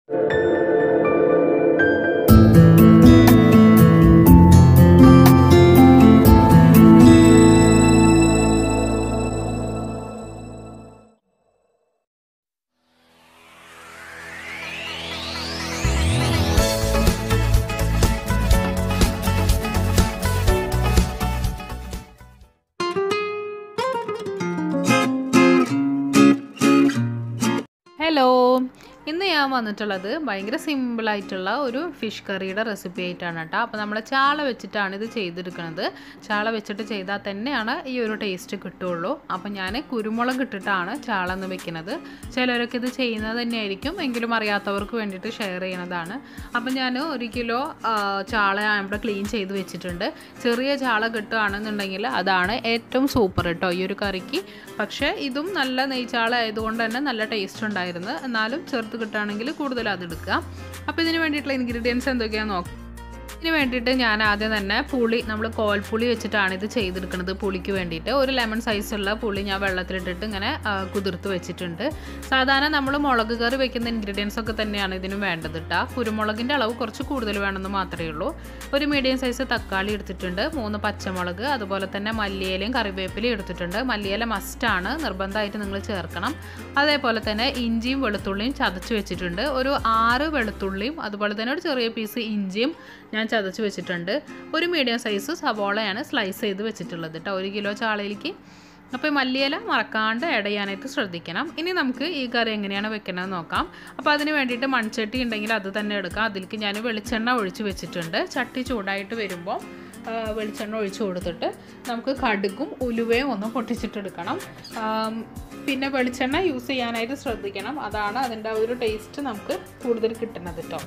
hello ഇന്ന് ഞാൻ വന്നിട്ടുള്ളത് ഭയങ്കര സിമ്പിളായിട്ടുള്ള ഒരു ഫിഷ് കറിയുടെ റെസിപ്പി ആയിട്ടാണ് കേട്ടോ അപ്പോൾ നമ്മൾ ചാള വെച്ചിട്ടാണ് ഇത് ചെയ്തെടുക്കുന്നത് ചാള വെച്ചിട്ട് ചെയ്താൽ തന്നെയാണ് ഈ ഒരു ടേസ്റ്റ് കിട്ടുള്ളൂ അപ്പോൾ ഞാൻ കുരുമുളക് ഇട്ടിട്ടാണ് ചാള എന്ന് വെക്കുന്നത് ചിലരൊക്കെ ഇത് ചെയ്യുന്നത് തന്നെയായിരിക്കും എങ്കിലും അറിയാത്തവർക്ക് വേണ്ടിയിട്ട് ഷെയർ ചെയ്യണതാണ് അപ്പം ഞാൻ ഒരു കിലോ ആ, ചാള ഇവിടെ ക്ലീൻ ചെയ്ത് വെച്ചിട്ടുണ്ട് ചെറിയ ചാള കിട്ടുകയാണെന്നുണ്ടെങ്കിൽ അതാണ് ഏറ്റവും സൂപ്പർ കേട്ടോ ഈ ഒരു കറിക്ക് പക്ഷേ ഇതും നല്ല നെയ്ച്ചാള ആയതുകൊണ്ട് തന്നെ നല്ല ടേസ്റ്റ് ഉണ്ടായിരുന്നു എന്നാലും ചെറുത്ത് കിട്ടുകയാണെങ്കിൽ കൂടുതൽ അത് എടുക്കുക അപ്പോൾ ഇതിന് വേണ്ടിയിട്ടുള്ള ഇൻഗ്രീഡിയൻസ് എന്തൊക്കെയാണെന്ന് നോക്കാം ഇതിന് വേണ്ടിയിട്ട് ഞാൻ ആദ്യം തന്നെ പുളി നമ്മൾ കോൽപ്പുളി വെച്ചിട്ടാണ് ഇത് ചെയ്തെടുക്കുന്നത് പുളിക്ക് വേണ്ടിയിട്ട് ഒരു ലെമൺ സൈസുള്ള പുളി ഞാൻ വെള്ളത്തിലിട്ടിട്ട് ഇങ്ങനെ ആ, കുതിർത്ത് വെച്ചിട്ടുണ്ട് സാധാരണ നമ്മൾ മുളക് കറി വെക്കുന്ന ഇൻഗ്രീഡിയൻസ് ഒക്കെ തന്നെയാണ് ഇതിന് വേണ്ടത് കേട്ടോ കുരുമുളകിൻ്റെ അളവ് കുറച്ച് കൂടുതൽ വേണമെന്ന് മാത്രമേ ഉള്ളൂ ഒരു മീഡിയം സൈസ് തക്കാളി എടുത്തിട്ടുണ്ട് മൂന്ന് പച്ചമുളക് അതുപോലെ തന്നെ മല്ലിയിലയും കറിവേപ്പിലയും എടുത്തിട്ടുണ്ട് മല്ലിയില മസ്റ്റാണ് നിർബന്ധമായിട്ട് നിങ്ങൾ ചേർക്കണം അതേപോലെ തന്നെ ഇഞ്ചിയും വെളുത്തുള്ളിയും ചതച്ച് വെച്ചിട്ടുണ്ട് ഒരു ആറ് വെളുത്തുള്ളിയും അതുപോലെ തന്നെ ഒരു ചെറിയ പീസ് ഇഞ്ചിയും ഞാൻ ചതച്ച് വെച്ചിട്ടുണ്ട് ഒരു മീഡിയം സൈസ് സവോളയാണ് സ്ലൈസ് ചെയ്ത് വെച്ചിട്ടുള്ളത് കേട്ടോ ഒരു കിലോ ചാളയിലേക്ക് അപ്പോൾ ഈ മല്ലിയില മറക്കാണ്ട് ആഡ് ചെയ്യാനായിട്ട് ശ്രദ്ധിക്കണം ഇനി നമുക്ക് ഈ കറി എങ്ങനെയാണ് വെക്കണമെന്ന് നോക്കാം അപ്പോൾ അതിന് വേണ്ടിയിട്ട് മൺചട്ടി ഉണ്ടെങ്കിൽ അത് തന്നെ എടുക്കാം അതിലേക്ക് ഞാൻ വെളിച്ചെണ്ണ ഒഴിച്ച് വെച്ചിട്ടുണ്ട് ചട്ടി ചൂടായിട്ട് വരുമ്പോൾ ആ, വെളിച്ചെണ്ണ ഒഴിച്ച് കൊടുത്തിട്ട് നമുക്ക് കടുകും ഉലുവയും ഒന്ന് പൊട്ടിച്ചിട്ടെടുക്കണം ആം, പിന്നെ വെളിച്ചെണ്ണ യൂസ് ചെയ്യാനായിട്ട് ശ്രദ്ധിക്കണം അതാണ് അതിൻ്റെ ആ ഒരു ടേസ്റ്റ് നമുക്ക് കൂടുതൽ കിട്ടുന്നത് കേട്ടോ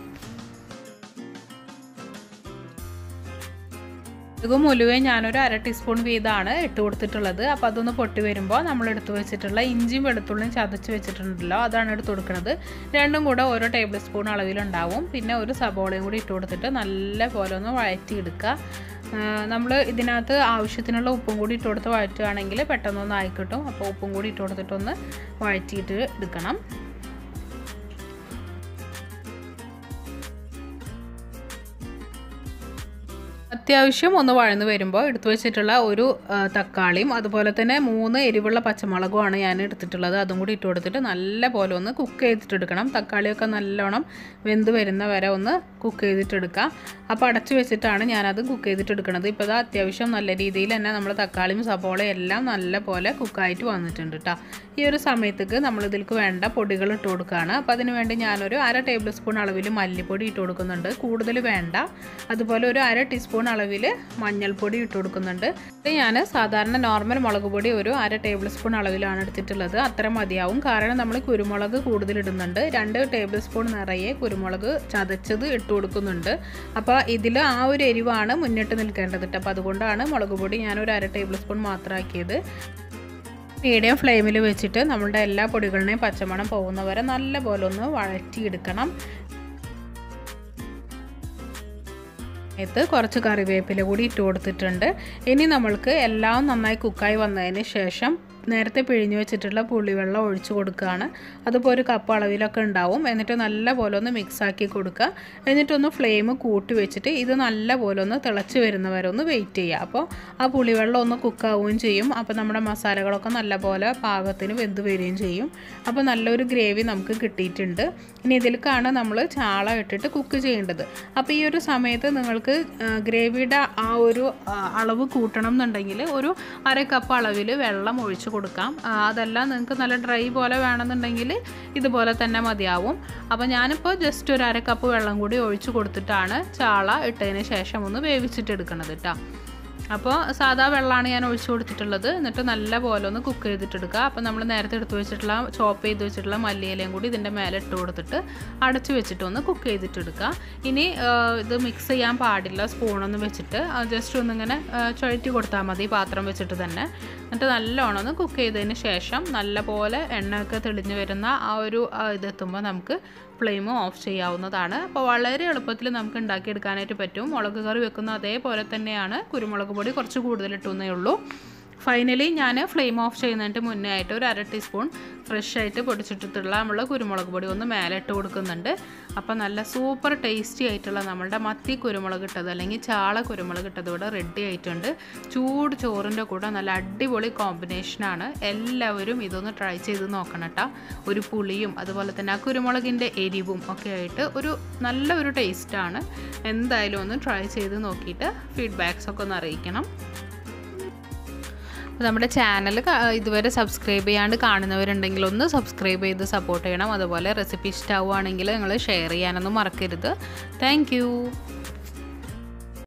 കടുകും ഉലുവയും ഞാനൊരു അര ടീസ്പൂൺ വീതമാണ് ഇട്ട് കൊടുത്തിട്ടുള്ളത് അപ്പോൾ അതൊന്ന് പൊട്ടി വരുമ്പോൾ നമ്മൾ എടുത്തു വെച്ചിട്ടുള്ള ഇഞ്ചിയും വെളുത്തുള്ളിയും ചതച്ച് വെച്ചിട്ടുണ്ടല്ലോ അതാണ് എടുത്ത് കൊടുക്കുന്നത് രണ്ടും കൂടെ ഓരോ ടേബിൾ സ്പൂൺ അളവിലുണ്ടാവും പിന്നെ ഒരു സബോളയും കൂടി ഇട്ട് കൊടുത്തിട്ട് നല്ല പോലെ ഒന്ന് വഴറ്റിയെടുക്കുക നമ്മൾ ഇതിനകത്ത് ആവശ്യത്തിനുള്ള ഉപ്പും കൂടി ഇട്ട് കൊടുത്ത് വഴറ്റുകയാണെങ്കിൽ പെട്ടെന്നൊന്ന് ആയി കിട്ടും അപ്പോൾ ഉപ്പും കൂടി ഇട്ട് കൊടുത്തിട്ടൊന്ന് വഴറ്റിയിട്ട് എടുക്കണം അത്യാവശ്യം ഒന്ന് വഴന്ന് വരുമ്പോൾ എടുത്തു വെച്ചിട്ടുള്ള ഒരു ആ, തക്കാളിയും അതുപോലെ തന്നെ മൂന്ന് എരിവുള്ള പച്ചമുളകുമാണ് ഞാൻ എടുത്തിട്ടുള്ളത് അതും കൂടി ഇട്ട് കൊടുത്തിട്ട് നല്ല പോലെ ഒന്ന് കുക്ക് ചെയ്തിട്ടെടുക്കണം തക്കാളിയൊക്കെ നല്ലോണം വെന്ത് വരുന്ന വരെ ഒന്ന് കുക്ക് ചെയ്തിട്ടെടുക്കാം അപ്പോൾ അടച്ചു വെച്ചിട്ടാണ് ഞാനത് കുക്ക് ചെയ്തിട്ടെടുക്കുന്നത് ഇപ്പോൾ ഇതാ അത്യാവശ്യം നല്ല രീതിയിൽ തന്നെ നമ്മൾ തക്കാളിയും സബോളയും എല്ലാം നല്ല പോലെ കുക്കായിട്ട് വന്നിട്ടുണ്ട് കേട്ടോ ഈ ഒരു സമയത്തേക്ക് നമ്മൾ ഇതിലേക്ക് വേണ്ട പൊടികൾ ഇട്ട് കൊടുക്കുകയാണ് അപ്പോൾ അതിന് വേണ്ടി ഞാനൊരു അര ടേബിൾ സ്പൂൺ അളവിൽ മല്ലിപ്പൊടി ഇട്ട് കൊടുക്കുന്നുണ്ട് കൂടുതൽ വേണ്ട അതുപോലെ ഒരു അര ടീസ്പൂൺ അളവിൽ മഞ്ഞൾപ്പൊടി ഇട്ട് കൊടുക്കുന്നുണ്ട് ഇത് ഞാൻ സാധാരണ നോർമൽ മുളക് പൊടി ഒരു അര ടേബിൾ സ്പൂൺ അളവിലാണ് എടുത്തിട്ടുള്ളത് അത്ര മതിയാവും കാരണം നമ്മൾ കുരുമുളക് കൂടുതൽ ഇടുന്നുണ്ട് രണ്ട് ടേബിൾ സ്പൂൺ നിറയെ കുരുമുളക് ചതച്ചത് ഇട്ട് കൊടുക്കുന്നുണ്ട് അപ്പോൾ ഇതിൽ ആ ഒരു എരിവാണ് മുന്നിട്ട് നിൽക്കേണ്ടത് കേട്ടോ അപ്പോൾ അതുകൊണ്ടാണ് മുളക് പൊടി ഞാൻ ഒരു അര ടേബിൾ സ്പൂൺ മാത്രമാക്കിയത് മീഡിയം ഫ്ലെയിമിൽ വെച്ചിട്ട് നമ്മളുടെ എല്ലാ പൊടികളുടെയും പച്ചമണം പോകുന്നവരെ നല്ല പോലെ ഒന്ന് വഴറ്റിയെടുക്കണം സമയത്ത് കുറച്ച് കറിവേപ്പില കൂടി ഇട്ട് കൊടുത്തിട്ടുണ്ട് ഇനി നമ്മൾക്ക് എല്ലാം നന്നായി കുക്കായി വന്നതിന് ശേഷം നേരത്തെ പിഴിഞ്ഞു വെച്ചിട്ടുള്ള പുളിവെള്ളം ഒഴിച്ചു കൊടുക്കുകയാണ് അതിപ്പോൾ ഒരു കപ്പ് അളവിലൊക്കെ ഉണ്ടാവും എന്നിട്ട് നല്ല പോലെ ഒന്ന് മിക്സ് ആക്കി കൊടുക്കുക എന്നിട്ടൊന്ന് ഫ്ലെയിം കൂട്ടി വെച്ചിട്ട് ഇത് നല്ല പോലെ ഒന്ന് തിളച്ച് വരുന്നവരെ ഒന്ന് വെയിറ്റ് ചെയ്യുക അപ്പോൾ ആ പുളിവെള്ളം ഒന്ന് കുക്കാവുകയും ചെയ്യും അപ്പോൾ നമ്മുടെ മസാലകളൊക്കെ നല്ല പോലെ പാകത്തിന് വെന്ത് വരികയും ചെയ്യും അപ്പോൾ നല്ലൊരു ഗ്രേവി നമുക്ക് കിട്ടിയിട്ടുണ്ട് ഇനി ഇതിലേക്കാണ് നമ്മൾ ചാള ഇട്ടിട്ട് കുക്ക് ചെയ്യേണ്ടത് അപ്പോൾ ഈ ഒരു സമയത്ത് നിങ്ങൾക്ക് ഗ്രേവിയുടെ ആ ഒരു ആ, അളവ് കൂട്ടണം എന്നുണ്ടെങ്കിൽ ഒരു അര കപ്പ് അളവിൽ വെള്ളം ഒഴിച്ച് കൊടുക്കാം ആ, അതല്ല നിങ്ങൾക്ക് നല്ല ഡ്രൈ പോലെ വേണമെന്നുണ്ടെങ്കിൽ ഇതുപോലെ തന്നെ മതിയാവും അപ്പോൾ ഞാനിപ്പോൾ ജസ്റ്റ് ഒരു അര കപ്പ് വെള്ളം കൂടി ഒഴിച്ച് കൊടുത്തിട്ടാണ് ചാള ഇട്ടതിന് ശേഷം ഒന്ന് വേവിച്ചിട്ടെടുക്കണത് കേട്ടോ അപ്പോൾ സാധാ വെള്ളമാണ് ഞാൻ ഒഴിച്ചു കൊടുത്തിട്ടുള്ളത് എന്നിട്ട് നല്ല പോലെ ഒന്ന് കുക്ക് ചെയ്തിട്ടെടുക്കുക അപ്പോൾ നമ്മൾ നേരത്തെ എടുത്ത് വെച്ചിട്ടുള്ള ചോപ്പ് ചെയ്ത് വെച്ചിട്ടുള്ള മല്ലിയിലയും കൂടി ഇതിൻ്റെ മേലെ ഇട്ട് കൊടുത്തിട്ട് അടച്ചു വെച്ചിട്ട് ഒന്ന് കുക്ക് ചെയ്തിട്ടെടുക്കുക ഇനി ആ, ഇത് മിക്സ് ചെയ്യാൻ പാടില്ല സ്പൂണൊന്നും വെച്ചിട്ട് ജസ്റ്റ് ഒന്നിങ്ങനെ ആ, ചുഴറ്റി കൊടുത്താൽ മതി പാത്രം വെച്ചിട്ട് തന്നെ എന്നിട്ട് നല്ലോണം ഒന്ന് കുക്ക് ചെയ്തതിന് ശേഷം നല്ല പോലെ എണ്ണയൊക്കെ തെളിഞ്ഞ് വരുന്ന ആ ഒരു ആ, ഇതെത്തുമ്പോൾ നമുക്ക് ഫ്ലെയിം ഓഫ് ചെയ്യാവുന്നതാണ് അപ്പോൾ വളരെ എളുപ്പത്തിൽ നമുക്ക് ഉണ്ടാക്കിയെടുക്കാനായിട്ട് പറ്റും മുളക് കറി വെക്കുന്ന അതേപോലെ തന്നെയാണ് കുരുമുളക് പൊടി കുറച്ച് കൂടുതൽ ഇട്ടുന്നേ ഉള്ളൂ ഫൈനലി ഞാൻ ഫ്ലെയിം ഓഫ് ചെയ്യുന്നതിന് മുന്നേ ആയിട്ട് ഒരു അര ടീസ്പൂൺ ഫ്രഷ് ആയിട്ട് പൊടിച്ചിട്ടിട്ടുള്ള നമ്മൾ കുരുമുളക് പൊടി ഒന്ന് മേലെ ഇട്ട് കൊടുക്കുന്നുണ്ട് അപ്പോൾ നല്ല സൂപ്പർ ടേസ്റ്റി ആയിട്ടുള്ള നമ്മളുടെ മത്തി കുരുമുളക് ഇട്ടത് അല്ലെങ്കിൽ ചാള കുരുമുളക് ഇട്ടത് ഇവിടെ റെഡി ആയിട്ടുണ്ട് ചൂട് ചോറിൻ്റെ കൂടെ നല്ല അടിപൊളി കോമ്പിനേഷനാണ് എല്ലാവരും ഇതൊന്ന് ട്രൈ ചെയ്ത് നോക്കണം കേട്ടോ ഒരു പുളിയും അതുപോലെ തന്നെ ആ കുരുമുളകിൻ്റെ എരിവും ഒക്കെ ആയിട്ട് ഒരു നല്ല ഒരു ടേസ്റ്റാണ് എന്തായാലും ഒന്ന് ട്രൈ ചെയ്ത് നോക്കിയിട്ട് ഫീഡ്ബാക്സ് ഒക്കെ ഒന്ന് അറിയിക്കണം അപ്പോൾ നമ്മുടെ ചാനൽ ഇതുവരെ സബ്സ്ക്രൈബ് ചെയ്യാണ്ട് കാണുന്നവരുണ്ടെങ്കിൽ ഒന്ന് സബ്സ്ക്രൈബ് ചെയ്ത് സപ്പോർട്ട് ചെയ്യണം അതുപോലെ റെസിപ്പി ഇഷ്ടമാവുകയാണെങ്കിൽ നിങ്ങൾ ഷെയർ ചെയ്യാനൊന്നും മറക്കരുത് താങ്ക്